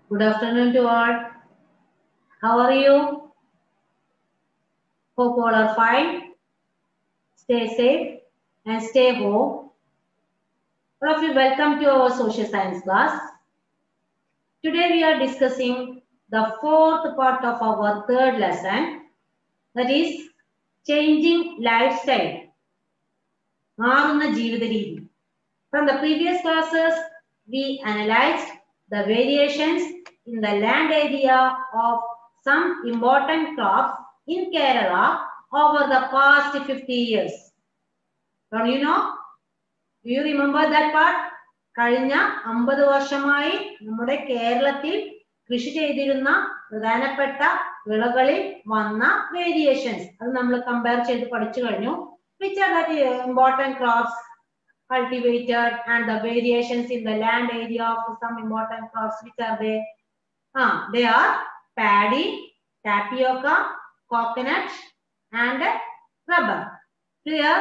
Good afternoon to all. How are you? Hope all are fine. Stay safe and stay home. All of you, welcome to our social science class. Today we are discussing the fourth part of our third lesson, that is changing lifestyle. മാറുന്ന ജീവിത രീതി From the previous classes, we analyzed the variations in the land area of some important crops in Kerala over the past 50 years. Don't you know? Do you remember that part? കഴിഞ്ഞ അമ്പത് വർഷമായി നമ്മുടെ കേരളത്തിൽ കൃഷി ചെയ്തിരുന്ന പ്രധാനപ്പെട്ട വിളകളിൽ വന്ന വേരിയേഷൻസ് അത് നമ്മൾ കമ്പയർ ചെയ്ത് പഠിച്ചു കഴിഞ്ഞു which are that important crops cultivated and the variations in the land area of some important crops which are they ah they are paddy tapioca coconut and rubber clear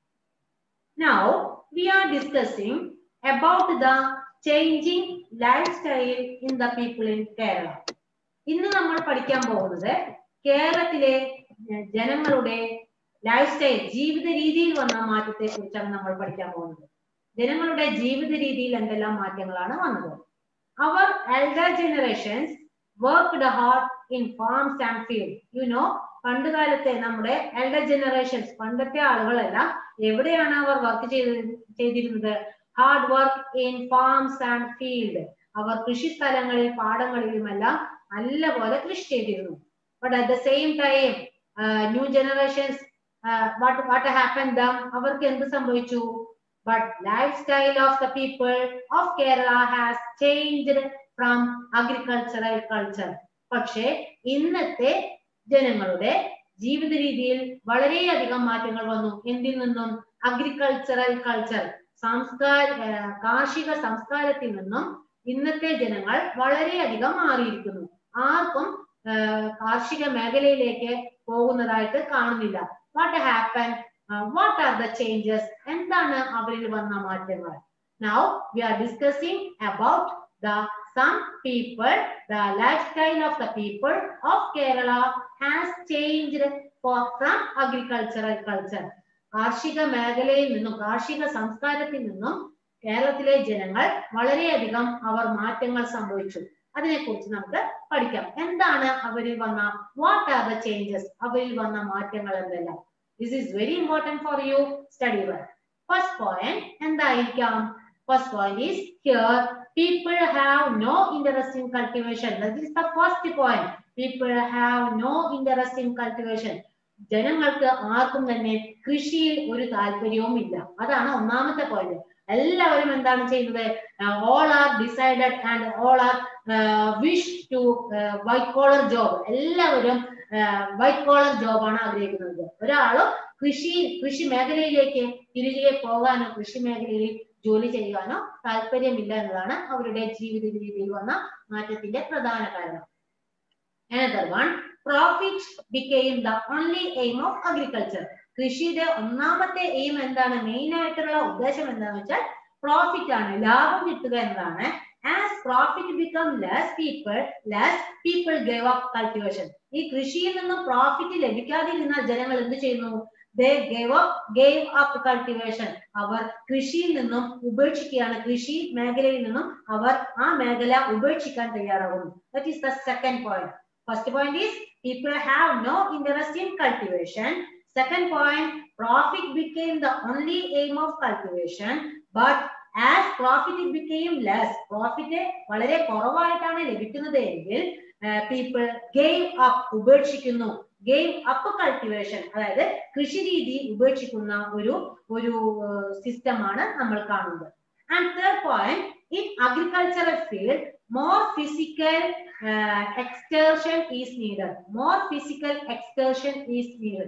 now we are discussing about the changing lifestyle in the people in kerala ഇന്ന് നമ്മൾ പഠിക്കാൻ പോകുന്നത് കേരളത്തിലെ ജനങ്ങളുടെ life style ജീവിത രീതിയിൽ വന്ന മാറ്റത്തെ കുറിച്ചാണ് നമ്മൾ പഠിക്കാൻ പോകുന്നത് ജനങ്ങളുടെ ജീവിത രീതിയിൽ എന്തെല്ലാം മാറ്റങ്ങളാണ് വന്നത് അവർ elder generations worked hard in farms and field you know പണ്ട് കാലത്തെ നമ്മുടെ എൽഡർ ജനറേഷൻസ് പണ്ടത്തെ ആളുകളെല്ലാം എവിടെയാണ് അവർ വർക്ക് ചെയ്ത് ചെയ്തിരുന്നത് hard work in farms and field അവർ കൃഷി സ്ഥലങ്ങളിൽ പാടങ്ങളിലുമെല്ലാം നല്ലപോലെ കൃഷി ചെയ്തിരുന്നു but at the same time new generations what what happen them അവർക്ക് എന്ത് സംഭവിച്ചു but lifestyle of the people of Kerala has changed from agricultural culture പക്ഷേ ഇന്നത്തെ ജനങ്ങളുടെ ജീവിത രീതിയിൽ വളരെയധികം മാറ്റങ്ങൾ വന്നു എന്തിൽ നിന്നും അഗ്രികൾച്ചറൽ കൾച്ചർ സംസ്കാര കാർഷിക സംസ്കാരത്തിൽ നിന്നും ഇന്നത്തെ ജനങ്ങൾ വളരെയധികം മാറിയിരിക്കുന്നു ആർക്കും കാർഷിക മേഖലയിലേക്ക് പോകുന്നതായിട്ട് കാണുന്നില്ല what happen what are the changes എന്താണ് അവരിൽ വന്ന മാറ്റങ്ങൾ now we are discussing about the some people the lifestyle of the people of Kerala has changed from agricultural culture കാർഷിക മേഖലയിൽ നിന്നും കാർഷിക സംസ്കാരത്തിൽ നിന്നും കേരളത്തിലെ ജനങ്ങൾ വളരെയധികം അവർ മാറ്റങ്ങൾ സംഭവിച്ചു അതിനെക്കുറിച്ച് നമുക്ക് പഠിക്കാം എന്താണ് അവരിൽ വന്ന വാട്ട് ആർ ദ ചേഞ്ചസ് അവരിൽ വന്ന മാറ്റങ്ങൾ എന്തെല്ലാം this is very important for you study well first point എന്തായിരിക്കാം first point is here people have no interest in cultivation that is the first point people have no interest in cultivation ജനങ്ങൾക്ക് ആർക്കും തന്നെ കൃഷിയിൽ ഒരു താല്പര്യവും ഇല്ല അതാണ് ഒന്നാമത്തെ പോയിന്റ് എല്ലാവരും എന്താണ് ചെയ്യുന്നത് all are decided and all are wish to white collar job എല്ലാവരും വൈറ്റ് കോളർ ജോബാണ് ആഗ്രഹിക്കുന്നത് ഒരാളും കൃഷി കൃഷി മേഖലയിലേക്ക് തിരികെ പോകാനോ കൃഷി മേഖലയിൽ ജോലി ചെയ്യാനോ താല്പര്യമില്ല എന്നതാണ് അവരുടെ ജീവിത രീതിയിൽ വന്ന മാറ്റത്തിന്റെ പ്രധാന കാരണം Another one, profit became the only aim of agriculture. കൃഷിയുടെ ഒന്നാമത്തെ എയിം എന്താണ് മെയിൻ ആയിട്ടുള്ള ഉദ്ദേശം എന്താണെന്ന് വെച്ചാൽ പ്രോഫിറ്റ് ആണ് ലാഭം കിട്ടുക എന്നതാണ് as profit become less people less people gave up cultivation ഈ കൃഷിയിൽ നിന്നും പ്രോഫിറ്റ് ലഭിക്കാതിരുന്നാൽ ജനങ്ങൾ എന്ത് ചെയ്യുന്നു they gave up gave up cultivation അവർ കൃഷിയിൽ നിന്നും ഉപേക്ഷിക്കുകയാണ് കൃഷി മേഖലയിൽ നിന്നും അവർ ആ മേഖല ഉപേക്ഷിക്കാൻ തയ്യാറാകുന്നു that is the second point first point is people have no interest in cultivation Second point, profit became the only aim of cultivation, but as profit became less, profit വളരെ കുറവായിട്ടാണ് ലഭിക്കുന്നത് എങ്കിൽ പീപ്പിൾ ഗെയിം അപ്പ് ഉപേക്ഷിക്കുന്നു gave up cultivation അതായത് കൃഷി രീതി ഉപേക്ഷിക്കുന്ന ഒരു ഒരു സിസ്റ്റമാണ് നമ്മൾ കാണുന്നത് and third point in agricultural field more physical exertion is needed more physical exertion is needed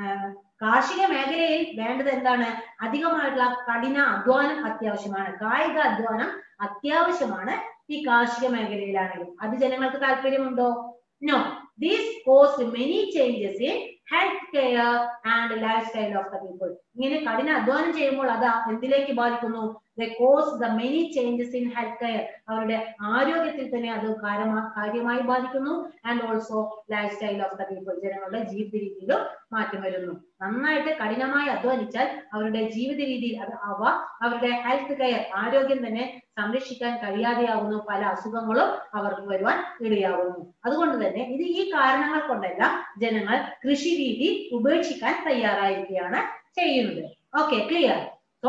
കാർഷിക മേഖലയിൽ വേണ്ടത് എന്താണ് അധികമായിട്ടുള്ള കഠിന അധ്വാനം അത്യാവശ്യമാണ് കായിക അധ്വാനം അത്യാവശ്യമാണ് ഈ കാർഷിക മേഖലയിലാണെങ്കിൽ അത് ജനങ്ങൾക്ക് താല്പര്യമുണ്ടോ no these cause many changes in health care and lifestyle of the people ഇങ്ങനെ കഠിന അധ്വാനം ചെയ്യുമ്പോൾ അത് എന്തിലേക്ക് ബാധിക്കുന്നു cause the many changes in health care അവരുടെ ആരോഗ്യത്തിൽ തന്നെ അത് കാര്യമാ- കാര്യമായി ബാധിക്കുന്നു and also lifestyle of the people ജനങ്ങളുടെ ജീവിത രീതിയിലും മാറ്റം വരുന്നു നന്നായിട്ട് കഠിനമായി അധ്വാനിച്ചാൽ അവരുടെ ജീവിത രീതിയിൽ അത് അവ അവരുടെ ഹെൽത്ത് കെയർ ആരോഗ്യം തന്നെ സംരക്ഷിക്കാൻ കഴിയാതെയാകുന്നു പല അസുഖങ്ങളും അവർക്ക് വരുവാൻ ഇടയാകുന്നു അതുകൊണ്ട് തന്നെ ഇത് ഈ കാരണങ്ങൾ കൊണ്ടെല്ലാം ജനങ്ങൾ കൃഷി രീതി ഉപേക്ഷിക്കാൻ തയ്യാറായിരിക്കുകയാണ് ചെയ്യുന്നത് okay clear so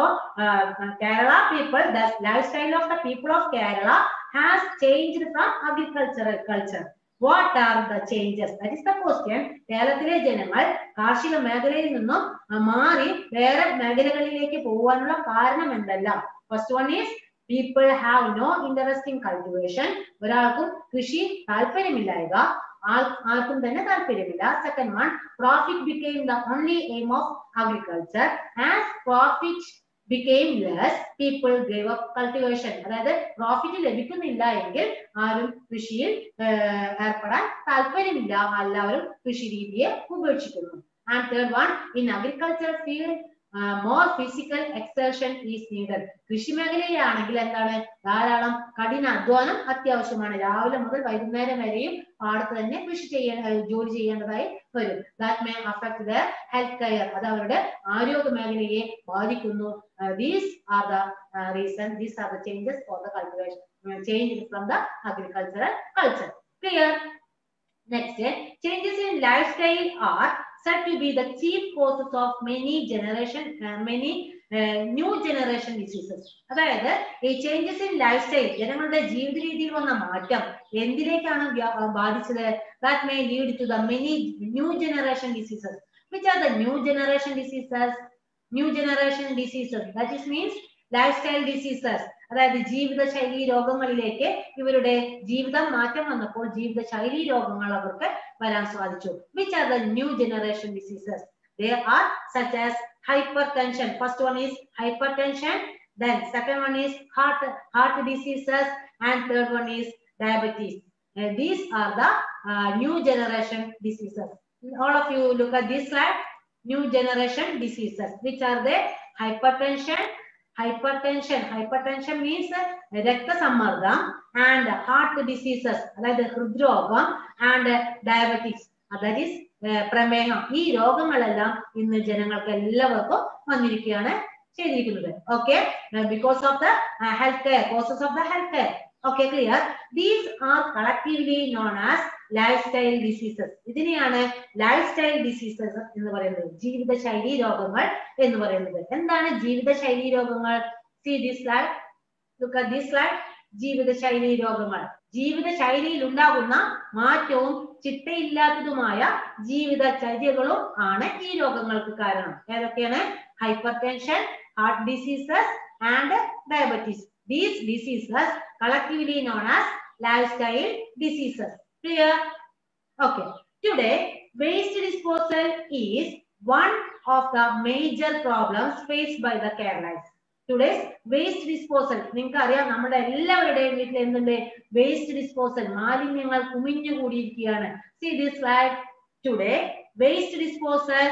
Kerala people the lifestyle of the people of Kerala has changed from agricultural culture what are the changes that is the question കേരളത്തിലെ ജനങ്ങൾ കാർഷിക മേഖലയിൽ നിന്നും ആ, മാറി വേറെ മേഖലകളിലേക്ക് പോകാനുള്ള കാരണം എന്തെല്ലാം first one is people have no interest in cultivation ഒരാൾക്കും കൃഷി താല്പര്യമില്ലായക ആൾ ആർക്കും തന്നെ താല്പര്യമില്ല second one profit became the only aim of agriculture as profit became less people gave up cultivation അതായത് പ്രോഫിറ്റ് ലഭിക്കുന്നില്ല എങ്കിൽ ആരും കൃഷിയിൽ ഏർ, ഏർപ്പെടാൻ താല്പര്യമില്ല എല്ലാവരും കൃഷി രീതിയെ ഉപേക്ഷിക്കുന്നു and third one in agriculture field more physical exertion is needed കൃഷി മേഖലയിലാണെങ്കിൽ എന്താണ് ധാരാളം കഠിന അധ്വാനം അത്യാവശ്യമാണ് രാവിലെ മുതൽ വൈകുന്നേരം വരെയും പാടത്ത് തന്നെ കൃഷി ചെയ്യേണ്ട ജോലി ചെയ്യേണ്ടതായി വരും that may affect the health care അത് അവരുടെ ആരോഗ്യ മേഖലയെ ബാധിക്കുന്നു these are the reason these are the changes for the cultivation change from the agricultural culture clear next changes in lifestyle are said to be the chief causes of many generation uh, many uh, new generation diseases അതായത് ഈ changes in life style ജനങ്ങളുടെ ജീവിത രീതിയിൽ വന്ന മാറ്റം എന്തിലേക്കാണ് വ്യ- ആ, ബാധിച്ചത് that may lead to the many new generation diseases which are the new generation diseases new generation diseases that is means lifestyle diseases അതായത് ജീവിതശൈലി രോഗങ്ങളിലേക്ക് ഇവരുടെ ജീവിതം മാറ്റം വന്നപ്പോൾ ജീവിതശൈലി രോഗങ്ങൾ അവർക്ക് വരാൻ സാധിച്ചു which are the new generation diseases they are such as hypertension first one is hypertension then second one is heart heart diseases and third one is diabetes Uh, these are the uh, new generation diseases all of you look at this slide new generation diseases which are the hypertension hypertension hypertension means uh, രക്തസമ്മർദ്ദം and heart diseases അതായത് ഹൃദ്രോഗം and diabetics അതായത് പ്രമേഹം ഈ രോഗങ്ങളെല്ലാം ഇന്ന് ജനങ്ങൾക്ക് എല്ലാവർക്കും വന്നിരിക്കുകയാണ് ചെയ്തിരിക്കുന്നത് okay because of the health care causes of the health care okay clear these are collectively known as lifestyle diseases ഇതിനെയാണ് ലൈഫ് സ്റ്റൈൽ ഡിസീസസ് എന്ന് പറയുന്നത് ജീവിതശൈലി രോഗങ്ങൾ എന്ന് പറയുന്നത് എന്താണ് ജീവിതശൈലി രോഗങ്ങൾ see this slide look at this slide ജീവിതശൈലി രോഗങ്ങൾ ജീവിതശൈലിയിൽ ഉണ്ടാകുന്ന മാറ്റവും ചിട്ടയില്ലാത്തതുമായ ജീവിതചര്യകളും ആണ് ഈ രോഗങ്ങൾക്ക് കാരണം ഏതൊക്കെയാണ് hypertension heart diseases and diabetes these diseases collectively known as lifestyle diseases clear okay today waste disposal is one of the major problems faced by the Keralites today's waste disposal നിങ്ങൾക്ക് അറിയാം നമ്മുടെ എല്ലാവരുടെയും വീട്ടിൽ എന്തുണ്ട് waste disposal മാലിന്യങ്ങൾ കുമിഞ്ഞു കൂടിയിരിക്കുകയാണ് see this slide today waste disposal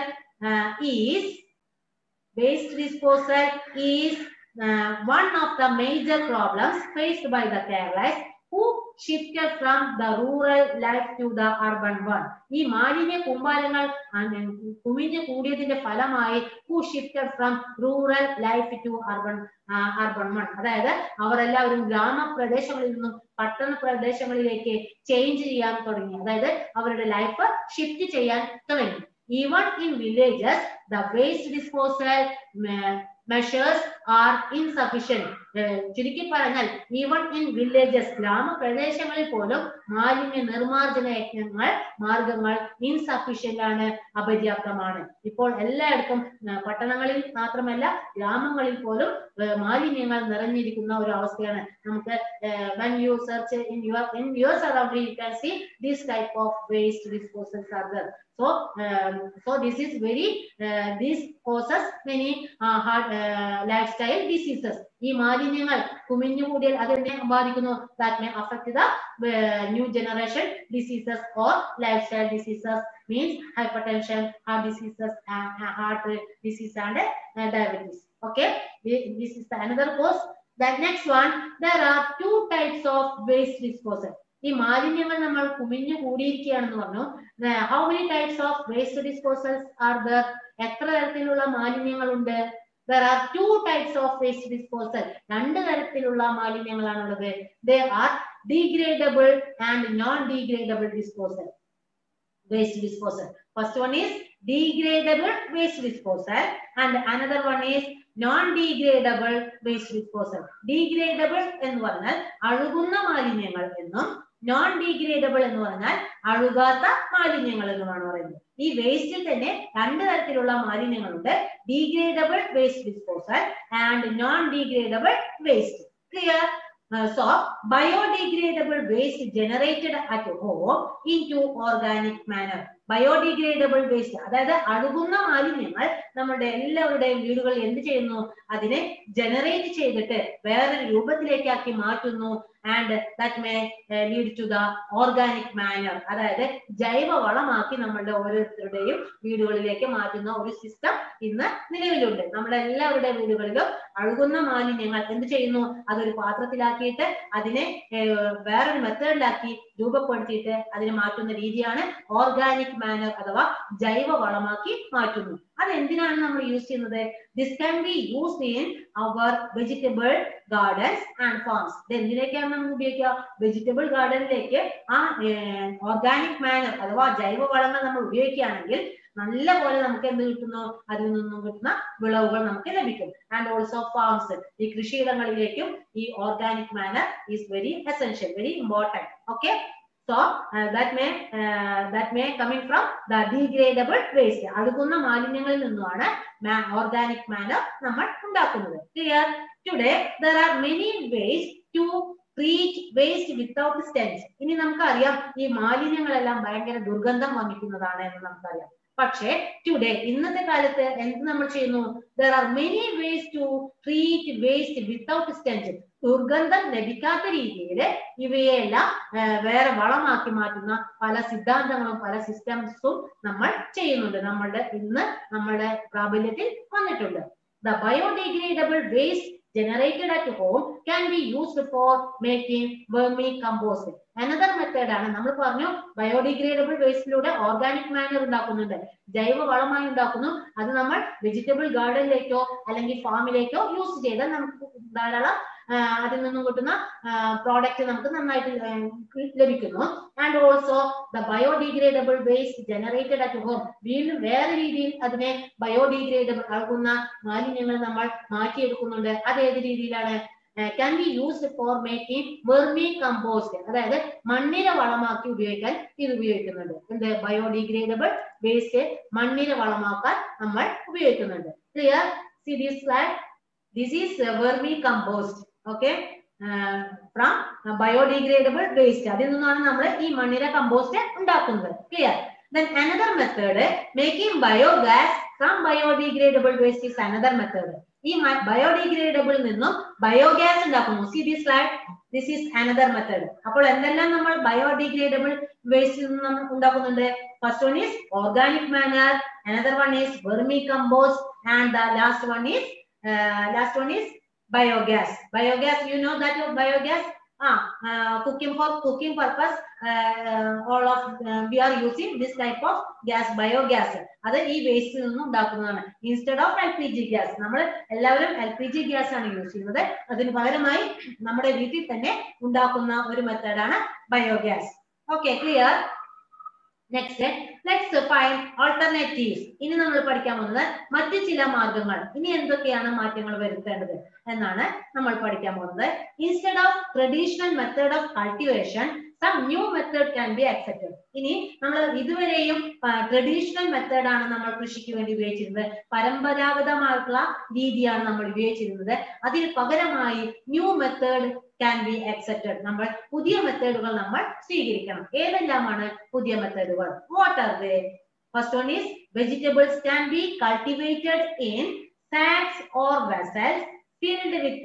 is waste disposal is uh, one of the major problems faced by the Kerala who shifted from the rural life to the urban one. ഈ മാലിന്യ കൂമ്പാരങ്ങൾ കുമിഞ്ഞു കൂടിയതിന്റെ ഫലമായി who shifted from rural life to urban urban one അതായത് അവർ എല്ലാവരും ഗ്രാമപ്രദേശങ്ങളിൽ നിന്നും പട്ടണ പ്രദേശങ്ങളിലേക്ക് ചേഞ്ച് ചെയ്യാൻ തുടങ്ങി അതായത് അവരുടെ ലൈഫ് ഷിഫ്റ്റ് ചെയ്യാൻ തുടങ്ങി even in villages the waste disposal me- measures are insufficient ഏർ ചുരുക്കി പറഞ്ഞാൽ ഈവൺ ഇൻ വില്ലേജസ് ഗ്രാമപ്രദേശങ്ങളിൽ പോലും മാലിന്യ നിർമ്മാർജ്ജന യജ്ഞങ്ങൾ മാർഗങ്ങൾ ഇൻസഫീഷ്യന്റ് ആണ് അപര്യാപ്തമാണ് ഇപ്പോൾ എല്ലായിടത്തും ഏർ പട്ടണങ്ങളിൽ മാത്രമല്ല ഗ്രാമങ്ങളിൽ പോലും ഏർ മാലിന്യങ്ങൾ നിറഞ്ഞിരിക്കുന്ന ഒരു അവസ്ഥയാണ് നമുക്ക് when you search in your in your surrounding you can see this type of waste disposals are there so um, so this is very uh, this causes many uh, heart uh, lifestyle diseases ഈ മാലിന്യങ്ങൾ കുമിഞ്ഞു കൂടിയാൽ അതെന്നെ ബാധിക്കുന്നു that may affect the new generation diseases or lifestyle diseases means hypertension heart diseases heart disease and diabetes okay this is the another cause the next one there are two types of waste disposal ഈ മാലിന്യങ്ങൾ നമ്മൾ കുമിഞ്ഞു കൂടിയിരിക്കുകയാണെന്ന് പറഞ്ഞു how many types of waste disposals are there എത്ര തരത്തിലുള്ള മാലിന്യങ്ങളുണ്ട് there are two types of waste disposal രണ്ട് തരത്തിലുള്ള മാലിന്യങ്ങളാണുള്ളത് they are degradable and non degradable disposal waste disposal. First one is degradable waste disposal and another one is non-degradable waste disposal. Degradable എന്ന് പറഞ്ഞാൽ അഴുകുന്ന മാലിന്യങ്ങൾ എന്നും നോൺ ഡീഗ്രേഡബിൾ എന്ന് പറഞ്ഞാൽ അഴുകാത്ത മാലിന്യങ്ങൾ എന്നുമാണ് പറയുന്നത് ഈ വേസ്റ്റിൽ തന്നെ രണ്ട് തരത്തിലുള്ള മാലിന്യങ്ങളുണ്ട് degradable waste disposal and non degradable waste clear Uh, so biodegradable waste generated at home into organic manner biodegradable waste അതായത് അഴുകുന്ന മാലിന്യങ്ങൾ നമ്മുടെ എല്ലാവരുടെയും വീടുകളിൽ എന്ത് ചെയ്യുന്നു അതിനെ ജനറേറ്റ് ചെയ്തിട്ട് വേറൊരു രൂപത്തിലേക്കാക്കി മാറ്റുന്നു and that may lead to the organic manure അതായത് ജൈവ വളമാക്കി നമ്മളുടെ ഓരോരുത്തരുടെയും വീടുകളിലേക്ക് മാറ്റുന്ന ഒരു സിസ്റ്റം ഇന്ന് നിലവിലുണ്ട് നമ്മുടെ എല്ലാവരുടെ വീടുകളിലും അഴുകുന്ന മാലിന്യങ്ങൾ എന്ത് ചെയ്യുന്നു അതൊരു പാത്രത്തിലാക്കിയിട്ട് അതിനെ വേറൊരു മെത്തേഡിലാക്കി രൂപപ്പെടുത്തിയിട്ട് അതിനെ മാറ്റുന്ന രീതിയാണ് ഓർഗാനിക് മാനർ അഥവാ ജൈവ വളമാക്കി മാറ്റുന്നു അത് എന്തിനാണ് നമ്മൾ യൂസ് ചെയ്യുന്നത് this can be used in our vegetable gardens and farms ഇത് എന്തിനേക്കാണ് നമ്മൾ ഉപയോഗിക്കുക വെജിറ്റബിൾ ഗാർഡനിലേക്ക് ആ ഓർഗാനിക് മാനർ അഥവാ ജൈവ വളങ്ങൾ നമ്മൾ ഉപയോഗിക്കുകയാണെങ്കിൽ നല്ല പോലെ നമുക്ക് എന്ത് കിട്ടുന്നു അതിൽ നിന്നും കിട്ടുന്ന വിളവുകൾ നമുക്ക് ലഭിക്കും ആൻഡ് ഓൾസോ ഫാംസ് ഈ കൃഷിയിടങ്ങളിലേക്കും ഈ organic manure is very essential very important okay so that may that may coming from the degradable waste അടുക്കുന്ന മാലിന്യങ്ങളിൽ നിന്നുമാണ് ഓർഗാനിക് മാനർ നമ്മൾ ഉണ്ടാക്കുന്നത് clear today there are many ways to treat waste without stench ഇനി നമുക്കറിയാം ഈ മാലിന്യങ്ങളെല്ലാം ഭയങ്കര ദുർഗന്ധം വമിക്കുന്നതാണ് എന്ന് നമുക്കറിയാം പക്ഷേ ടുഡേ ഇന്നത്തെ കാലത്ത് എന്ത് നമ്മൾ ചെയ്യുന്നു there are many ways to treat waste without stench ദുർഗന്ധം ലഭിക്കാത്ത രീതിയിൽ ഇവയെല്ലാം വേറെ വളമാക്കി മാറ്റുന്ന പല സിദ്ധാന്തങ്ങളും പല സിസ്റ്റംസും നമ്മൾ ചെയ്യുന്നുണ്ട് നമ്മളുടെ ഇന്ന് നമ്മുടെ പ്രാബല്യത്തിൽ വന്നിട്ടുണ്ട് the biodegradable waste generated at home can be used for making vermicompost. Another method ആണ് നമ്മൾ പറഞ്ഞു ബയോഡിഗ്രേഡബിൾ വേസ്റ്റിലൂടെ ഓർഗാനിക് മാനർ ഉണ്ടാക്കുന്നുണ്ട് ജൈവ വളമായി ഉണ്ടാക്കുന്നു അത് നമ്മൾ വെജിറ്റബിൾ ഗാർഡനിലേക്കോ അല്ലെങ്കിൽ ഫാമിലേക്കോ യൂസ് ചെയ്താൽ നമുക്ക് ധാരാളം അതിൽ നിന്നും കിട്ടുന്ന പ്രോഡക്റ്റ് നമുക്ക് നന്നായിട്ട് ലഭിക്കുന്നു and also the biodegradable waste generated at home വീണ്ടും വേറെ രീതിയിൽ അതിനെ ബയോഡിഗ്രേഡബിൾ ആകുന്ന മാലിന്യങ്ങൾ നമ്മൾ മാറ്റിയെടുക്കുന്നുണ്ട് അത് ഏത് രീതിയിലാണ് can be used for making vermicompost അതായത് മണ്ണിര വളമാക്കി ഉപയോഗിക്കാൻ ഇത് ഉപയോഗിക്കുന്നുണ്ട് എന്ത് ബയോഡിഗ്രേഡബിൾ വേസ്റ്റ് മണ്ണിര വളമാക്കാൻ നമ്മൾ ഉപയോഗിക്കുന്നുണ്ട് clear see this slide this is vermicompost okay from biodegradable waste അതിൽ നിന്നാണ് നമ്മൾ ഈ മണ്ണിര കമ്പോസ്റ്റ് ഉണ്ടാക്കുന്നത് clear then another method making biogas from biodegradable waste is another method ഈ ബയോഡിഗ്രേഡബിൾ നിന്നും ബയോഗ്യാസ് ഉണ്ടാക്കുന്നു see this slide this is another method അപ്പോൾ എന്തെല്ലാം നമ്മൾ ബയോഡിഗ്രേഡബിൾ വേസ്റ്റിൽ നിന്ന് നമ്മൾ ഉണ്ടാക്കുന്നുണ്ട് first one is organic manure another one is vermicompost and the last one is last one is biogas biogas you know that biogas ah uh, cooking for cooking purpose uh, all of uh, we are using this type of gas biogas അത് ഈ വേസ്റ്റിൽ നിന്നും ഉണ്ടാക്കുന്നതാണ് instead of L P G gas നമ്മൾ എല്ലാവരും L P G gas ആണ് use ചെയ്യുന്നത് അതിന് പകരമായി നമ്മുടെ വീട്ടിൽ തന്നെ ഉണ്ടാക്കുന്ന ഒരു മെത്തേഡാണ് biogas okay clear next let's find alternatives ഇനി നമ്മൾ പഠിക്കാൻ പോകുന്നത് മറ്റു ചില മാർഗങ്ങൾ ഇനി എന്തൊക്കെയാണ് മാറ്റങ്ങൾ വരുത്തേണ്ടത് എന്നാണ് നമ്മൾ പഠിക്കാൻ പോകുന്നത് instead of traditional method of cultivation some new method can be accepted ഇനി നമ്മൾ ഇതുവരെയും ട്രഡീഷണൽ മെത്തേഡ് ആണ് നമ്മൾ കൃഷിക്ക് വേണ്ടി ഉപയോഗിച്ചിരുന്നത് പരമ്പരാഗതമായിട്ടുള്ള രീതിയാണ് നമ്മൾ ഉപയോഗിച്ചിരുന്നത് അതിന് പകരമായി new method can be accepted നമ്മൾ പുതിയ മെത്തേഡുകൾ നമ്മൾ സ്വീകരിക്കണം ഏതെല്ലാമാണ് പുതിയ മെത്തേഡുകൾ what are they first one is vegetables can be cultivated in sacks or vessels filled with the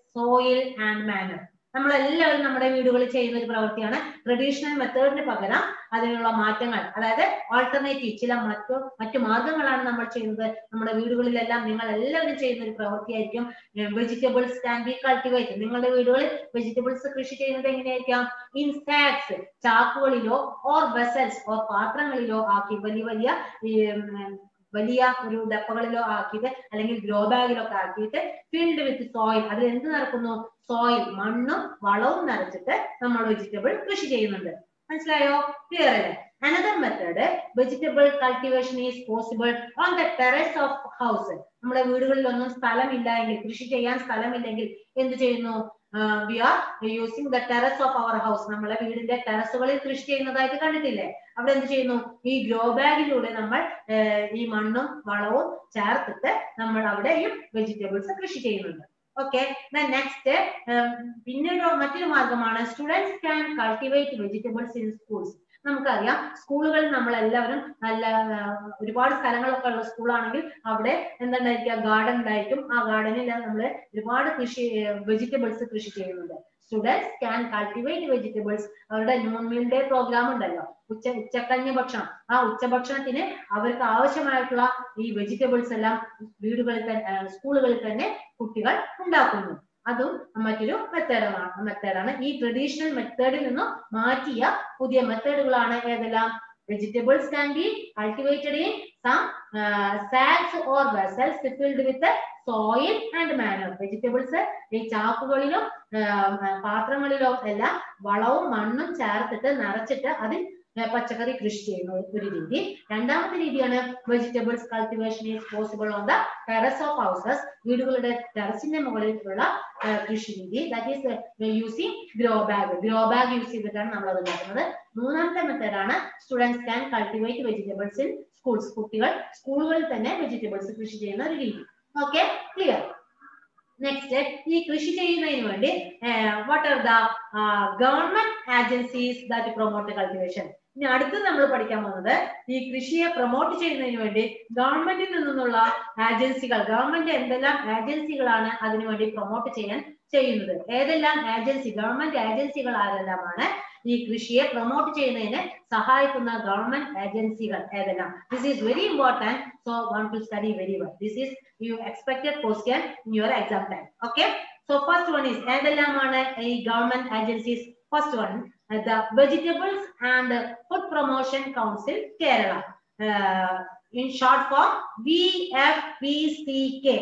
soil and manure നമ്മളെല്ലാവരും നമ്മുടെ വീടുകളിൽ ചെയ്യുന്ന ഒരു പ്രവൃത്തിയാണ് ട്രഡീഷണൽ മെത്തേഡിന് പകരം അതിനുള്ള മാറ്റങ്ങൾ അതായത് ആൾട്ടർനേറ്റീവ് ചില മറ്റു മറ്റു മാർഗങ്ങളാണ് നമ്മൾ ചെയ്യുന്നത് നമ്മുടെ വീടുകളിലെല്ലാം നിങ്ങൾ എല്ലാവരും ചെയ്യുന്ന ഒരു പ്രവൃത്തിയായിരിക്കും വെജിറ്റബിൾസ് ക്യാൻ ബി കൾട്ടിവേറ്റ് നിങ്ങളുടെ വീടുകളിൽ വെജിറ്റബിൾസ് കൃഷി ചെയ്യുന്നത് എങ്ങനെയായിരിക്കാം ഇൻ സാക്സ് ചാക്കുകളിലോ ഓർ വെസൽസ് ഓർ പാത്രങ്ങളിലോ ആക്കി വലിയ വലിയ ഈ, ഉം, വലിയ ഒരു ഡപ്പകളിലോ ആക്കിയിട്ട് അല്ലെങ്കിൽ ഗ്രോ ബാഗിലൊക്കെ ആക്കിയിട്ട് ഫിൽഡ് വിത്ത് സോയിൽ അതിൽ എന്ത് നടക്കുന്നു സോയിൽ മണ്ണും വളവും നിറച്ചിട്ട് നമ്മൾ വെജിറ്റബിൾ കൃഷി ചെയ്യുന്നുണ്ട് മനസ്സിലായോ ക്ലിയർ അല്ലേ another method vegetable cultivation is possible on the terrace of house നമ്മുടെ വീടുകളിലൊന്നും സ്ഥലമില്ല എങ്കിൽ കൃഷി ചെയ്യാൻ സ്ഥലമില്ലെങ്കിൽ എന്ത് ചെയ്യുന്നു we are using the terrace of our house നമ്മളെ വീടിന്റെ ടെറസുകളിൽ കൃഷി ചെയ്യുന്നതായിട്ട് കണ്ടിട്ടില്ലേ അവിടെ എന്ത് ചെയ്യുന്നു ഈ ഗ്രോ ബാഗിലൂടെ നമ്മൾ ആഹ് ഈ മണ്ണും വളവും ചേർത്തിട്ട് നമ്മൾ അവിടെയും വെജിറ്റബിൾസ് കൃഷി ചെയ്യുന്നുണ്ട് ഓക്കെ നെക്സ്റ്റ് പിന്നെ ഒരു മറ്റൊരു മാർഗമാണ് students can cultivate vegetables in schools നമുക്കറിയാം സ്കൂളുകളിൽ നമ്മൾ എല്ലാവരും നല്ല ആ, ഒരുപാട് സ്ഥലങ്ങളൊക്കെ ഉള്ള സ്കൂളാണെങ്കിൽ അവിടെ എന്തുണ്ടായിരിക്കുക ഗാർഡൻ ഉണ്ടായിരിക്കും ആ ഗാർഡനിൽ നമ്മൾ ഒരുപാട് കൃഷി വെജിറ്റബിൾസ് കൃഷി ചെയ്യുന്നുണ്ട് സ്റ്റുഡൻസ് ക്യാൻ കൾട്ടിവേറ്റ് വെജിറ്റബിൾസ് അവരുടെ ന്യൂൺ മീൽ ഡേ പ്രോഗ്രാം ഉണ്ടല്ലോ ഉച്ച ഉച്ചക്കഞ്ഞ ഭക്ഷണം ആ ഉച്ചഭക്ഷണത്തിന് അവർക്ക് ആവശ്യമായിട്ടുള്ള ഈ വെജിറ്റബിൾസ് എല്ലാം വീടുകളിൽ തന്നെ സ്കൂളുകളിൽ തന്നെ കുട്ടികൾ ഉണ്ടാക്കുന്നു അതും മറ്റൊരു മെത്തേഡാണ് മെത്തേഡാണ് ഈ ട്രഡീഷണൽ മെത്തേഡിൽ നിന്നും മാറ്റിയ പുതിയ മെത്തേഡുകളാണ് ഏതെല്ലാം vegetables can be cultivated in some sacks or vessels filled with soil and manure vegetables ഈ ചാക്കുകളിലും ആ, പാത്രങ്ങളിലും എല്ലാം വളവും മണ്ണും ചേർത്തിട്ട് നിറച്ചിട്ട് അതിൽ ആ, പച്ചക്കറി കൃഷി ചെയ്യുന്ന ഒരു രീതി രണ്ടാമത്തെ രീതിയാണ് vegetables cultivation is possible on the terrace of houses വീടുകളുടെ ടെറസിന്റെ മുകളിലുള്ള ആ, കൃഷി രീതി that is using grow bag grow bag use ചെയ്തിട്ടാണ് നമ്മൾ അത് ഉണ്ടാക്കുന്നത് മൂന്നാമത്തെ മെത്തേഡാണ് students can cultivate vegetables in schools കുട്ടികൾ സ്കൂളുകളിൽ തന്നെ വെജിറ്റബിൾസ് കൃഷി ചെയ്യുന്ന ഒരു രീതി ഓക്കെ ക്ലിയർ നെക്സ്റ്റ് ഈ കൃഷി ചെയ്യുന്നതിന് വേണ്ടി what are the government agencies that promote cultivation ഇനി അടുത്ത് നമ്മൾ പഠിക്കാൻ പോകുന്നത് ഈ കൃഷിയെ പ്രൊമോട്ട് ചെയ്യുന്നതിന് വേണ്ടി ഗവൺമെന്റിൽ നിന്നുള്ള ഏജൻസികൾ ഗവൺമെന്റ് എന്തെല്ലാം ഏജൻസികളാണ് അതിനു വേണ്ടി പ്രൊമോട്ട് ചെയ്യാൻ ചെയ്യുന്നത് ഏതെല്ലാം ഏജൻസി ഗവൺമെന്റ് ഏജൻസികൾ ആരെല്ലാമാണ് ഈ കൃഷിയെ പ്രൊമോട്ട് ചെയ്യുന്നതിന് സഹായിക്കുന്ന ഗവൺമെന്റ് ഏജൻസികൾ ഏതെല്ലാം this is very important so one to study very well this is you expected question in your exam time okay so first one is ഏതെല്ലാമാണ് ഈ government agencies first one the vegetables and food promotion council Kerala in short form VFPCK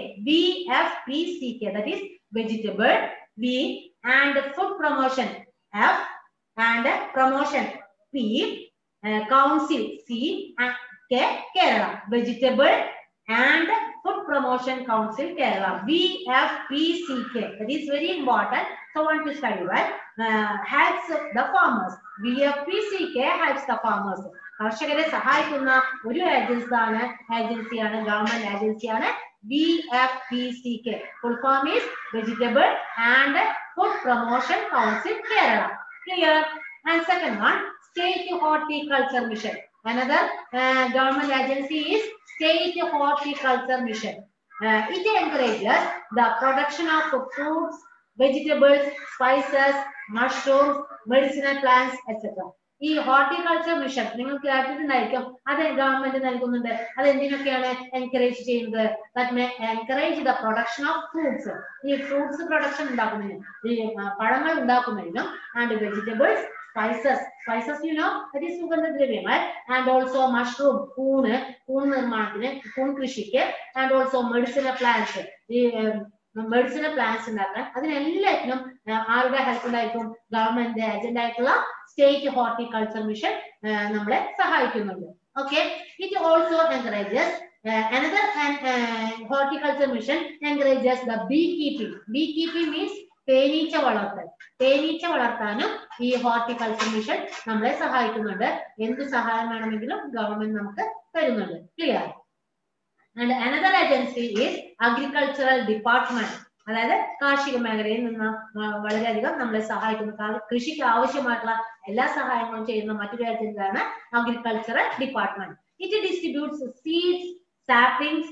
VFPCK that is vegetable V and food promotion F and promotion P uh, council C and K Kerala vegetable and food promotion council Kerala VFPCK that is very important so want to study well uh, helps the farmers VFPCK helps the farmers കർഷകരെ സഹായിക്കുന്ന ഒരു agency ആണ് ഏജൻസിയാണ് ഗവൺമെന്റ് ഏജൻസിയാണ് V F P C K full form is vegetable and food promotion council Kerala clear and second one state horticulture mission another government agency is state horticulture mission it encourages the production of fruits vegetables spices mushrooms medicinal plants etc ഈ horticulture mission നിങ്ങൾ കേട്ടിട്ടുണ്ടായിരിക്കും അത് government നൽകുന്നുണ്ട് അത് എന്തിനൊക്കെയാണ് encourage ചെയ്യുന്നത് that may encourage the production of fruits ഈ fruits production ഉണ്ടാക്കുന്നതിനും ഈ ആ, പഴങ്ങൾ ഉണ്ടാക്കുന്നതിനും and vegetables spices spices you know that is സുഗന്ധദ്രവ്യങ്ങൾ ആൻഡ് ഓൾസോ മഷ്റൂം കൂണ് കൂൺ നിർമ്മാണത്തിന് കൂൺ കൃഷിക്ക് ആൻഡ് ഓൾസോ മെഡിസിനൽ പ്ലാന്റ്സ് ഈ മെഡിസിനൽ പ്ലാന്റ്സ് ഉണ്ടാക്കാൻ അതിനെല്ലാത്തിനും ആ, ആരുടെ ഹെൽപ്പ് ഉണ്ടായിരിക്കും ഗവൺമെന്റ് ഏജന്റ് ആയിട്ടുള്ള സ്റ്റേറ്റ് ഹോർട്ടിക്കൾച്ചർ മിഷൻ നമ്മളെ സഹായിക്കുന്നുണ്ട് okay it also encourages another horticulture mission encourages the beekeeping beekeeping means തേനീച്ച വളർത്തൽ തേനീച്ച വളർത്താനും ഈ ഹോർട്ടിക്കൾച്ചർ മിഷൻ നമ്മളെ സഹായിക്കുന്നുണ്ട് എന്ത് സഹായം വേണമെങ്കിലും ഗവൺമെന്റ് നമുക്ക് തരുന്നുണ്ട് clear and another agency is agricultural department അതായത് കാർഷിക മേഖലയിൽ നിന്ന് ആ, വളരെയധികം നമ്മളെ സഹായിക്കുന്ന കാ- കൃഷിക്ക് ആവശ്യമായിട്ടുള്ള എല്ലാ സഹായങ്ങളും ചെയ്യുന്ന മറ്റൊരു ഏജൻസിയാണ് agricultural department it distributes seeds saplings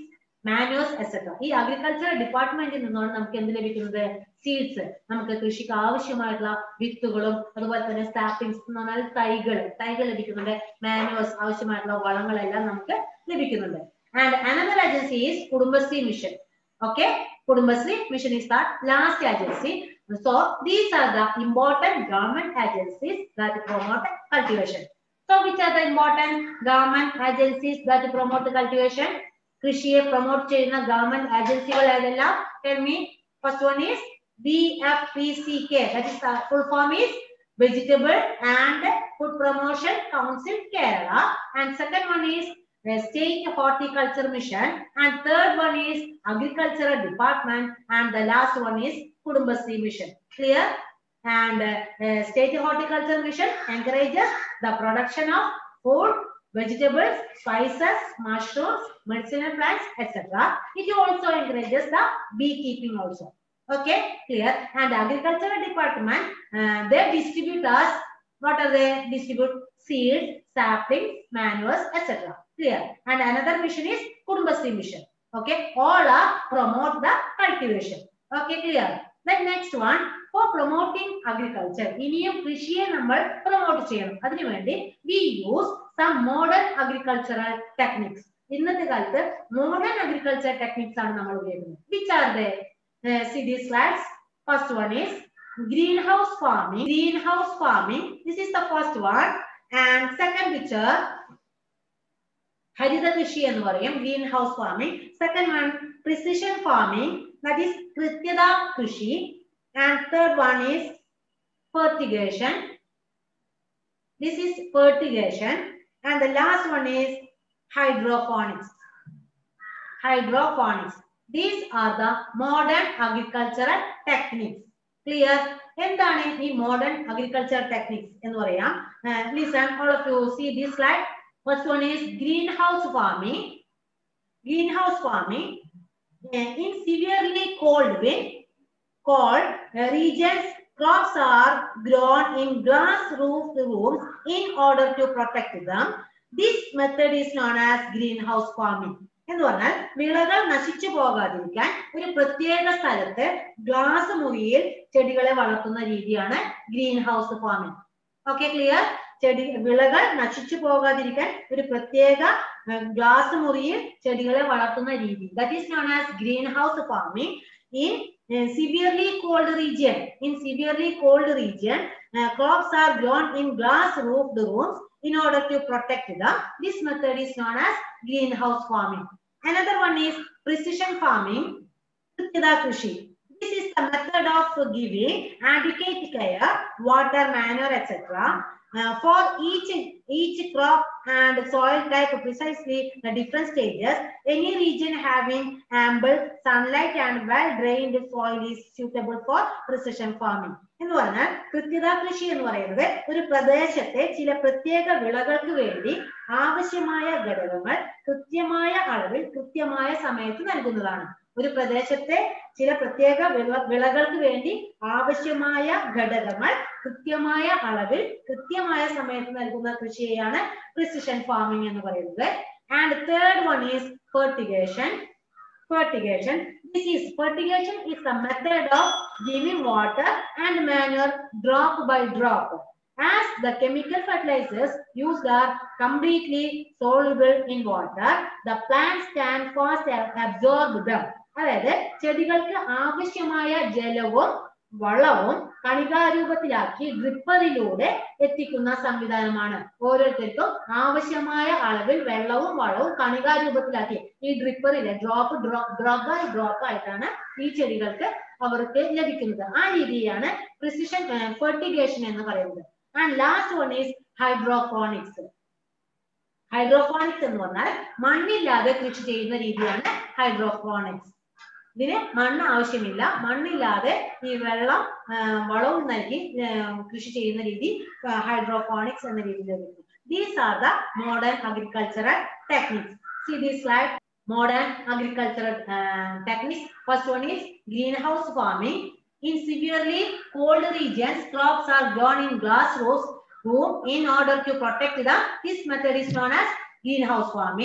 manuals etcetera ഈ അഗ്രികൾച്ചർ ഡിപ്പാർട്ട്മെന്റിൽ നിന്നാണ് നമുക്ക് എന്ത് ലഭിക്കുന്നത് സീഡ്സ് നമുക്ക് കൃഷിക്ക് ആവശ്യമായിട്ടുള്ള വിത്തുകളും അതുപോലെ തന്നെ സാപ്പിംഗ്സ് എന്ന് പറഞ്ഞാൽ തൈകൾ തൈകൾ ലഭിക്കുന്നുണ്ട് മാനുവൽസ് ആവശ്യമായിട്ടുള്ള വളങ്ങളെല്ലാം നമുക്ക് ലഭിക്കുന്നുണ്ട് and another agency is Kudumbashree mission okay Kudumbashree mission is the last agency so these are the important government agencies that promote cultivation so which are the important government agencies that promote cultivation കൃഷിയെ promote ചെയ്യുന്ന government ഏജൻസികൾ ഏതെല്ലാം tell me first one is BFPCK that is the full form is vegetable and food promotion council kerala and second one is the state horticulture mission and third one is agricultural department and the last one is kudumbasri mission clear and uh, uh, state horticulture mission encourages the production of food vegetables spices mushrooms medicinal plants etc it also encourages the beekeeping also okay clear and agricultural department uh, they distribute us what are they distribute seeds saplings manuals etc clear and another mission is kudumbasri mission okay all are promote the cultivation okay clear then next one for promoting agriculture ഇനിയും കൃഷിയെ നമ്മൾ promote ചെയ്യണം അതിനുവേണ്ടി we use some modern agricultural techniques ഇന്നത്തെ കാലത്ത് modern agriculture techniques ആണ് നമ്മൾ ഉപയോഗിക്കുന്നത് which are the see the slides first one is greenhouse farming greenhouse farming this is the first one and second picture ഹരിത കൃഷി എന്ന് പറയും greenhouse farming second one precision farming that is കൃത്യത കൃഷി and third one is fertigation this is fertigation and the last one is hydroponics hydroponics these are the modern agricultural techniques clear എന്താണ് ഈ modern agriculture techniques എന്ന് പറയാം listen all of you see this slide first one is greenhouse farming greenhouse farming in severely cold win cold regions crops are grown in glass roofed rooms in order to protect them this method is known as greenhouse farming എന്ന് പറഞ്ഞാൽ വിളകൾ നശിച്ചു പോകാതിരിക്കാൻ ഒരു പ്രത്യേക സ്ഥലത്ത് glass മുറിയിൽ ചെടികളെ വളർത്തുന്ന രീതിയാണ് greenhouse farming okay clear ചെടി വിളകൾ നശിച്ചു പോകാതിരിക്കാൻ ഒരു പ്രത്യേക ഗ്ലാസ് മുറിയിൽ ചെടികളെ വളർത്തുന്ന രീതി that is known as greenhouse farming in uh, severely cold region in severely cold region uh, crops are grown in glass roofed rooms in order to protect them this method is known as greenhouse farming another one is precision farming Krityada Krishi. this is the method of giving adequate care water manure etc uh, for each each crop and soil type precisely the different stages any region having ample sunlight and well drained soil is suitable for precision farming എന്ന് പറഞ്ഞാൽ കൃത്യത കൃഷി എന്ന് പറയുന്നത് ഒരു പ്രദേശത്തെ ചില പ്രത്യേക വിളകൾക്ക് വേണ്ടി ആവശ്യമായ ഘടകങ്ങൾ കൃത്യമായ അളവിൽ കൃത്യമായ സമയത്ത് നൽകുന്നതാണ് ഒരു പ്രദേശത്തെ ചില പ്രത്യേക വിള വിളകൾക്ക് വേണ്ടി ആവശ്യമായ ഘടകങ്ങൾ കൃത്യമായ അളവിൽ കൃത്യമായ സമയത്ത് നൽകുന്ന കൃഷിയെയാണ് പ്രിസിഷൻ ഫാമിംഗ് എന്ന് പറയുന്നത് and third one is fertigation fertigation this is fertigation is the method of giving water and manure drop by drop as the chemical fertilizers used are completely soluble in water the plants can fast absorb them അതായത് ചെടികൾക്ക് ആവശ്യമായ ജലവും വളവും കണികാരൂപത്തിലാക്കി ഡ്രിപ്പറിലൂടെ എത്തിക്കുന്ന സംവിധാനമാണ് ഓരോരുത്തർക്കും ആവശ്യമായ അളവിൽ വെള്ളവും വളവും കണികാരൂപത്തിലാക്കി ഈ ഡ്രിപ്പറിലെ ഡ്രോപ്പ് ഡ്രോപ്പ് ബൈ ഡ്രോപ്പ് ആയിട്ടാണ് ഈ ചെടികൾക്ക് അവർക്ക് ലഭിക്കുന്നത് ആ രീതിയാണ് പ്രിസിഷൻ ഫെർട്ടിഗേഷൻ എന്ന് പറയുന്നത് and last one is hydroponics hydroponics എന്ന് പറഞ്ഞാൽ മണ്ണില്ലാതെ കൃഷി ചെയ്യുന്ന രീതിയാണ് ഹൈഡ്രോഫോണിക്സ് ഇതിന് മണ്ണ് ആവശ്യമില്ല മണ്ണില്ലാതെ ഈ വെള്ളം വളവും നൽകി കൃഷി ചെയ്യുന്ന രീതി ഹൈഡ്രോപോണിക്സ് എന്ന രീതിയിൽ ലഭിക്കും these are the modern agricultural techniques see these slide modern agricultural uh, techniques. First one is greenhouse farming. In severely cold regions, crops are grown in glass roofs room in order to protect them. This method is known as greenhouse farming.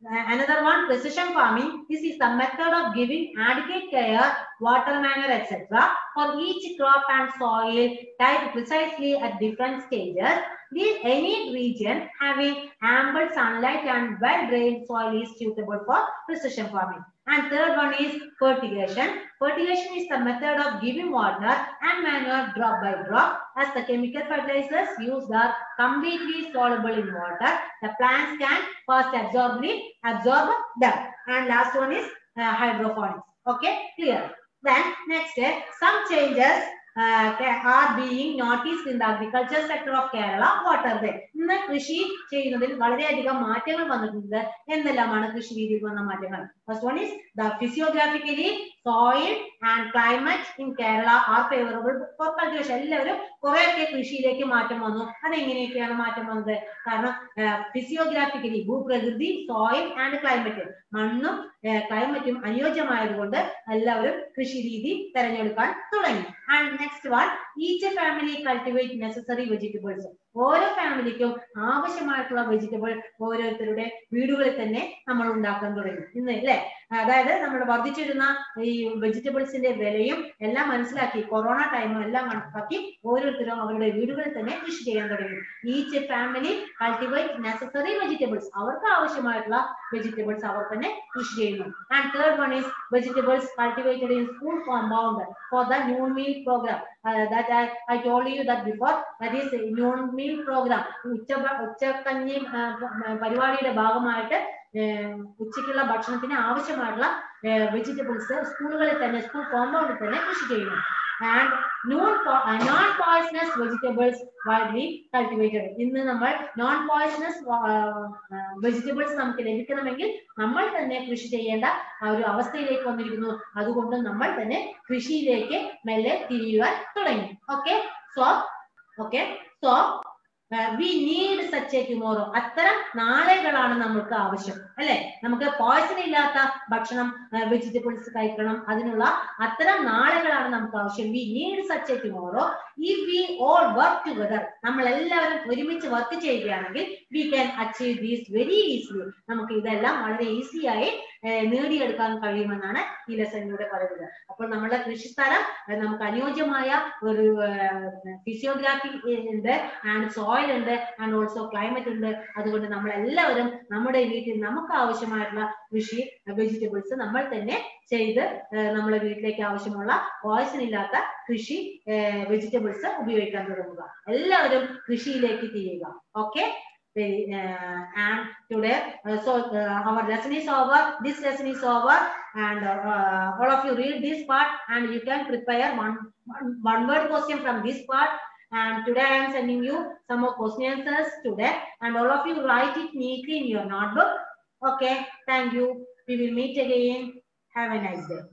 another one precision farming this is the method of giving adequate care water manner etc for each crop and soil type precisely at different stages this any region having ample sunlight and well drained soil is suitable for precision farming and third one is fertigation fertigation is the method of giving water and manure drop by drop as the chemical fertilizers used are completely soluble in water the plants can first absorbly absorb them and last one is uh, hydroponics okay clear then next uh, some changes uh, ca- are being noticed in the agriculture sector of Kerala water way ഇന്ന് കൃഷി ചെയ്യുന്നതിൽ വളരെയധികം മാറ്റങ്ങൾ വന്നിട്ടുണ്ട് എന്തെല്ലാമാണ് കൃഷി രീതിയിൽ വന്ന മാറ്റങ്ങൾ first one is the physiographically soil and climate in Kerala are favourable for cultivation എല്ലാവരും കുറെയൊക്കെ കൃഷിയിലേക്ക് മാറ്റം വന്നു അതെങ്ങനെയൊക്കെയാണ് മാറ്റം വന്നത് കാരണം ഫിസിയോഗ്രാഫിക്കലി ഭൂപ്രകൃതി സോയിൽ ആൻഡ് ക്ലൈമറ്റ് മണ്ണും ക്ലൈമറ്റും അനുയോജ്യമായതുകൊണ്ട് എല്ലാവരും കൃഷി രീതി തെരഞ്ഞെടുക്കാൻ തുടങ്ങി and next one each family cultivate necessary vegetables ഓരോ ഫാമിലിക്കും ആവശ്യമായിട്ടുള്ള വെജിറ്റബിൾ ഓരോരുത്തരുടെ വീടുകളിൽ തന്നെ നമ്മൾ ഉണ്ടാക്കാൻ തുടങ്ങി ഇന്ന് അല്ലേ അതായത് നമ്മൾ വർദ്ധിച്ചിരുന്ന ഈ വെജിറ്റബിൾസിന്റെ വിലയും എല്ലാം മനസ്സിലാക്കി കൊറോണ ടൈമും എല്ലാം കണക്കാക്കി ഓരോരുത്തരും അവരുടെ വീടുകളിൽ തന്നെ കൃഷി ചെയ്യാൻ തുടങ്ങി each family cultivate necessary vegetables അവർക്ക് ആവശ്യമായിട്ടുള്ള വെജിറ്റബിൾസ് അവർ തന്നെ കൃഷി ചെയ്യുന്നു and third one is vegetables cultivated in school compound for the noon meal programme that I told you that before that is noon meal programme ഉച്ച ഉച്ചക്കഞ്ഞി ആ, പ- പരിപാടിയുടെ ഭാഗമായിട്ട് ഏർ, ഉച്ചയ്ക്കുള്ള ഭക്ഷണത്തിന് ആവശ്യമായിട്ടുള്ള വെജിറ്റബിൾസ് സ്കൂളുകളിൽ തന്നെ സ്കൂൾ കോമ്പൗണ്ടിൽ തന്നെ കൃഷി ചെയ്യുന്നു and non non poisonous vegetables widely cultivated ഇന്ന് നമ്മൾ നോൺ പോയിസണസ് വെജിറ്റബിൾസ് നമുക്ക് ലഭിക്കണമെങ്കിൽ നമ്മൾ തന്നെ കൃഷി ചെയ്യേണ്ട ആ ഒരു അവസ്ഥയിലേക്ക് വന്നിരിക്കുന്നു അതുകൊണ്ട് നമ്മൾ തന്നെ കൃഷിയിലേക്ക് മെല്ലെ തിരിയുവാൻ തുടങ്ങി okay so okay so we need such a tomorrow അത്തരം നാളെകളാണ് നമുക്ക് ആവശ്യം അല്ലെ നമുക്ക് പോയ്സൺ ഇല്ലാത്ത ഭക്ഷണം വെജിറ്റബിൾസ് കഴിക്കണം അതിനുള്ള അത്തരം നാളെകളാണ് നമുക്ക് ആവശ്യം we need such a tomorrow if we all work together നമ്മൾ എല്ലാവരും ഒരുമിച്ച് വർക്ക് ചെയ്യുകയാണെങ്കിൽ we can achieve these very easily നമുക്ക് ഇതെല്ലാം വളരെ ഈസിയായി നേടിയെടുക്കാൻ കഴിയുമെന്നാണ് ഈ ലെസണിലൂടെ പറയുന്നത് അപ്പോൾ നമ്മുടെ കൃഷിസ്ഥലം ഏർ നമുക്ക് അനുയോജ്യമായ ഒരു ഫിസിയോഗ്രാഫി ഉണ്ട് ആൻഡ് സോയിൽ ഉണ്ട് ആൻഡ് ഓൾസോ ക്ലൈമറ്റ് ഉണ്ട് അതുകൊണ്ട് നമ്മൾ എല്ലാവരും നമ്മുടെ വീട്ടിൽ നമുക്ക് ആവശ്യമായിട്ടുള്ള കൃഷി വെജിറ്റബിൾസ് നമ്മൾ തന്നെ ചെയ്ത് ഏർ നമ്മുടെ വീട്ടിലേക്ക് ആവശ്യമുള്ള പോയ്സൺ ഇല്ലാത്ത കൃഷി വെജിറ്റബിൾസ് ഉപയോഗിക്കാൻ തുടങ്ങുക എല്ലാവരും കൃഷിയിലേക്ക് തിരിയുക okay and today uh, so uh, our lesson is over this lesson is over and uh, all of you read this part and you can prepare one, one one word question from this part and today i am sending you some more question answers today and all of you write it neatly in your notebook okay thank you we will meet again have a nice day